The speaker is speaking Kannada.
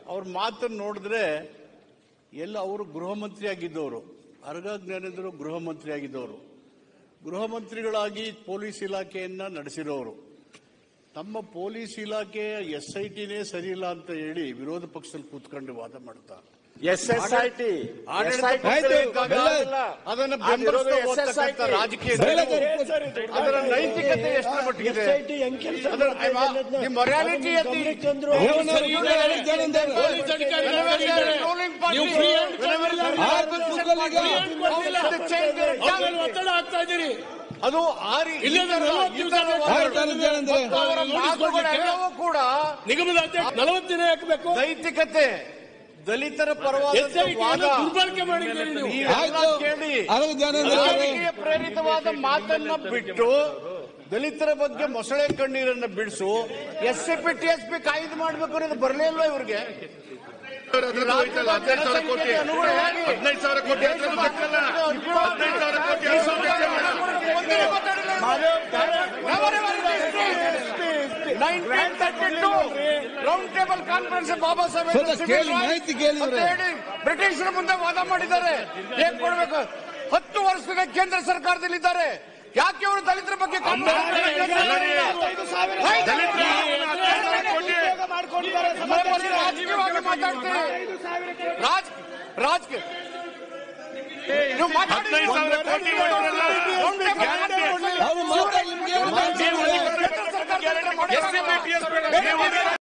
ಅವ್ರ ಮಾತನ್ನು ನೋಡಿದ್ರೆ ಎಲ್ಲ ಅವರು ಗೃಹ ಮಂತ್ರಿ ಆಗಿದ್ದವರು ಅರ್ಗ ಜ್ಞಾನೇಂದ್ರ ಗೃಹ ಮಂತ್ರಿ ಆಗಿದ್ದವರು ಗೃಹ ಮಂತ್ರಿಗಳಾಗಿ ಪೊಲೀಸ್ ಇಲಾಖೆಯನ್ನ ನಡೆಸಿರೋರು ತಮ್ಮ ಪೊಲೀಸ್ ಇಲಾಖೆಯ ಎಸ್ ಐ ಟಿನೇ ಸರಿ ಇಲ್ಲ ಅಂತ ಹೇಳಿ ವಿರೋಧ ಪಕ್ಷದಲ್ಲಿ ಕೂತ್ಕೊಂಡು ವಾದ ಮಾಡ್ತಾ ಎಸ್ ಎಸ್ ಐ ಟಿ ಆಡಳಿತ ಆಯ್ತು, ಪಕ್ಷದಲ್ಲಿ ಇದ್ದಾಗ ಬೆಲ್ಲ- ಅದನ್ನ ಅದಿರೋದು ಬೆಂಬಲಿಸ್ತಾ SSIT. ಹೋಗ್ತಕ್ಕಂಥ ರಾಜಕೀಯ ಬೆಲ್ಲ- ನಿಲುವು, ಅದರ ನೈತಿಕತೆ ಎಷ್ಟರ ಮಟ್ಟಿಗಿದೆ ಅದರ ನಿಮ್ಮ ಮೊರಾಲಿಟಿ ಎತ್ತಿ ಪೊಲೀಸ್ ಅಧಿಕಾರಿಗಳಿದ್ದಾರೆ. ನೀವು free hand ಕೊಡ್ಲಿಲ್ಲ. ಆಯ್ತು, ಕೂತ್ಕೊಳ್ಳಿ ಈಗ. ಅವ್ರ ಮೇಲೆ ಒತ್ತಡ ಹಾಕ್ತಾ ಇದ್ದೀರಿ ಅದು ಆ ರೀ- ಇಲ್ಲೇ ಈ ತರ- ನಲವತ್ತು ಈ ದಿವಸ ತರ ಬೇಕು. ಆಯ್ತು, ಅನುದಾನಂದ್ರೆ. ಅವರ ಮಾತುಗಳೆಲ್ಲವೂ ಕೂಡ ನಿಗಮದ ಅಧ್ಯಕ್ಷ ನಲವತ್ತು ದಿನ ಹಾಕಬೇಕು ನೈತಿಕತೆ ದಲಿತರ ಪರವಾದ ಎಸ್ ಐ ವಾದ ದುರ್ಬಳಕೆ ಮಾಡಿದ್ದೀರಿ ನೀವು ನೀವೆಲ್ಲ ಆಯ್ತು ಕೇಳಿ ಅರಗ ಜ್ಞಾನೇಂದ್ರ ಅವರೇ. ರಾಜಕೀಯ ಪ್ರೇರಿತವಾದ ಮಾತನ್ನ ಬಿಟ್ಟು ದಲಿತರ ಬಗ್ಗೆ ಮೊಸಳೆ ಕಣ್ಣೀರನ್ನ ಬಿಡಿಸು S C P T S P ಕಾಯ್ದು ಮಾಡ್ಬೇಕು ಅನ್ನೋದು ಬರಲೇ ಇಲ್ಲ ಇವ್ರಿಗೆ ರಾಜ್ಯದ ಜನಸಂಖ್ಯೆಗೆ ಅನುಗುಣವಾಗಿ ಹದಿನೈದು ಸಾವಿರ ಕೋಟಿ ಹತ್ರ ಗೊತ್ತಲ್ಲ ಹದಿನೈದು ಸಾವಿರ ಕೋಟಿ ಹತ್ರ ಗೊತ್ತಲ್ಲ? ರೌಂಡ್ ಟೇಬಲ್ ಕಾನ್ಫರೆನ್ಸ್ ಬಾಬಾ ಸ್ವಲ್ಪ ಸಾಹೇಬ್ ಕೇಳಿ, ಮಾಹಿತಿ ಕೇಳಿ ಇವ್ರೆ. ಬ್ರಿಟಿಷರ ಮುಂದೆ ವಾದ ಮಾಡಿದ್ದಾರೆ ಏನ್ ಕೊಡ್ಬೇಕು ಹತ್ತು ವರ್ಷದಿಂದ ಕೇಂದ್ರ ಸರ್ಕಾರದಲ್ಲಿ ಇದ್ದಾರೆ ಯಾಕೆ ಇವರು ದಲಿತರ ಬಗ್ಗೆ ಕಾನೂನು ರಾಜಕೀಯವಾಗಿ ಮಾತಾಡ್ತೀರಿ ರಾಜ್ ರಾಜಕೀಯ ನೀವು ಮಾತಾಡಿ. ಹದಿನೈದು ಸಾವಿರ ಕೋಟಿ ಮಾಡಿದ್ರಲ್ಲ? Round table guarantee. ಅವ್ರು ಮಾತಾಡಿ ನಿಮ್ಗೆ ಏನು ಮಾಹಿತಿ ಇಲ್ಲ. ಕೇಂದ್ರ ಸರ್ಕಾರದಲ್ಲಿ SCPTS ಬೇಡ. ನೀವು